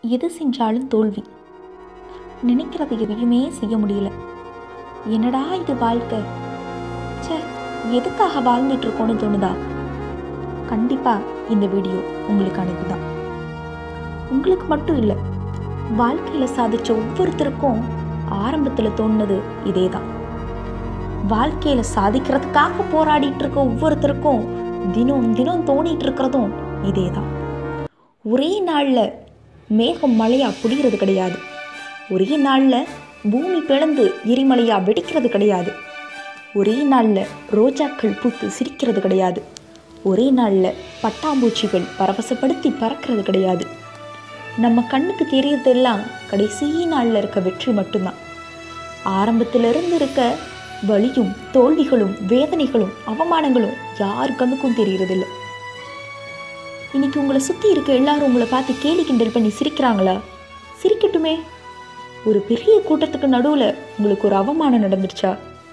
எது செஞ்சாலும் தோல்வி நினைக்கிறது எதையுமே செய்ய முடியல என்னடா இது வாழ்க்கை ச்சே எதுக்காக வாழ்ந்துட்டு இருக்கோன்னு தோணுதா கண்டிப்பா இந்த வீடியோ உங்களுக்கானது தான் உங்களுக்கு மட்டும் இல்லை வாழ்க்கையில சாதிச்ச ஒவ்வொருத்தருக்கும் ஆரம்பத்துல தோணுனது இதே தான் வாழ்க்கையில சாதிக்கிறதுக்காக போராடிட்டு இருக்க ஒவ்வொருத்தருக்கும் தினம் தினம் தோணிட்டு இருக்கிறதும் இதே தான் ஒரே நாள்ல மேகம் மழையா புடிகிறது கிடையாது ஒரே நாள்ல பூமி பிளந்து எரிமலையா வெடிக்கிறது கிடையாது ஒரே நாள்ல ரோஜாக்கள் பூத்து சிரிக்கிறது கிடையாது ஒரே நாள்ல பட்டாம்பூச்சிகள் பரவசப்படுத்தி பறக்கிறது கிடையாது நம்ம கண்ணுக்கு தெரியறதெல்லாம் கடைசி நாள்ல இருக்க வெற்றி மட்டும்தான் ஆரம்பத்திலிருந்து இருக்க வலியும் தோல்விகளும் வேதனைகளும் அவமானங்களும் யார் கண்ணுக்கும் தெரியறதில்ல இன்னைக்கு உங்களை சுத்தி இருக்க எல்லாரும் உங்களை பார்த்து கேலி கிண்டல் பண்ணி சிரிக்கிறாங்களா சிரிக்கட்டுமே ஒரு பெரிய கூட்டத்துக்கு நடுவுல உங்களுக்கு ஒரு அவமானம் நடந்துருச்சா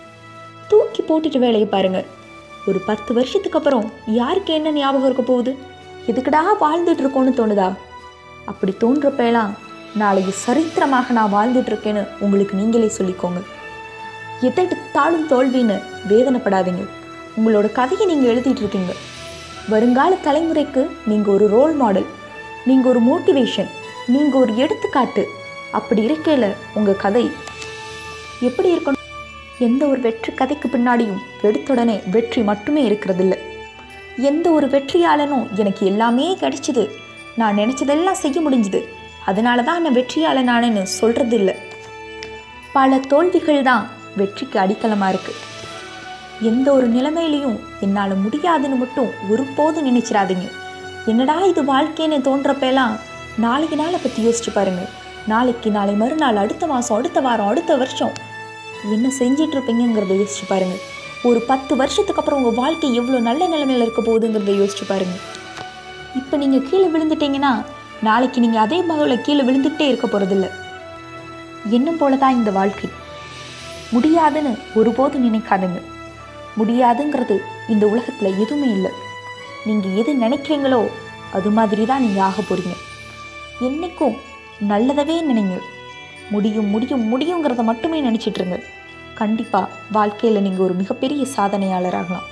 தூக்கி போட்டுட்டு வேலையை பாருங்க ஒரு பத்து வருஷத்துக்கு அப்புறம் யாருக்கு என்ன ஞாபகம் இருக்க போகுது எதுக்குடா வாழ்ந்துட்டு இருக்கோன்னு தோணுதா அப்படி தோன்றப்பெல்லாம் நாளைக்கு சரித்திரமாக நான் வாழ்ந்துட்டு இருக்கேன்னு உங்களுக்கு நீங்களே சொல்லிக்கோங்க எதெடுத்தாலும் தோல்வின்னு வேதனைப்படாதீங்க உங்களோட கதையை நீங்கள் எழுதிட்டு இருக்கீங்க வருங்கால தலைமுறைக்கு நீங்கள் ஒரு ரோல் மாடல் நீங்கள் ஒரு மோட்டிவேஷன் நீங்கள் ஒரு எடுத்துக்காட்டு அப்படி இருக்கையில் உங்கள் கதை எப்படி இருக்கணும் எந்த ஒரு வெற்றி கதைக்கு பின்னாடியும் எடுத்துடனே வெற்றி மட்டுமே இருக்கிறதில்ல எந்த ஒரு வெற்றியாளனும் எனக்கு எல்லாமே கிடைச்சிது நான் நினச்சதெல்லாம் செய்ய முடிஞ்சுது அதனால தான் நான் வெற்றியாளனானேன்னு சொல்கிறது இல்லை பல தோல்விகள் தான் வெற்றிக்கு அடித்தளமாக இருக்குது எந்த ஒரு நிலைமையிலையும் என்னால் முடியாதுன்னு மட்டும் ஒருபோதும் நினைச்சிடாதீங்க என்னடா இது வாழ்க்கைன்னு தோன்றப்பெல்லாம் நாளைக்கு நாளை பற்றி யோசிச்சு பாருங்க நாளைக்கு நாளை மறுநாள் அடுத்த மாதம் அடுத்த வாரம் அடுத்த வருஷம் என்ன செஞ்சிட்டு இருப்பீங்கிறத யோசிச்சு பாருங்க ஒரு பத்து வருஷத்துக்கு அப்புறம் உங்கள் வாழ்க்கை எவ்வளோ நல்ல நிலைமையில் இருக்க போகுதுங்கிறத யோசிச்சு பாருங்க இப்போ நீங்கள் கீழே விழுந்துட்டீங்கன்னா நாளைக்கு நீங்கள் அதே பகவில் கீழே விழுந்துகிட்டே இருக்க போகிறதில்ல என்னும் போல தான் இந்த வாழ்க்கை முடியாதுன்னு ஒருபோதும் நினைக்காதுங்க முடியாதுங்கிறது இந்த உலகத்தில் எதுவுமே இல்லை நீங்கள் எது நினைக்கிறீங்களோ அது மாதிரி தான் நீங்கள் ஆக போகிறீங்க என்றைக்கும் நல்லதவே நினைங்க முடியும் முடியும் முடியுங்கிறத மட்டுமே நினச்சிட்ருங்க கண்டிப்பாக வாழ்க்கையில் நீங்கள் ஒரு மிகப்பெரிய சாதனையாளராகலாம்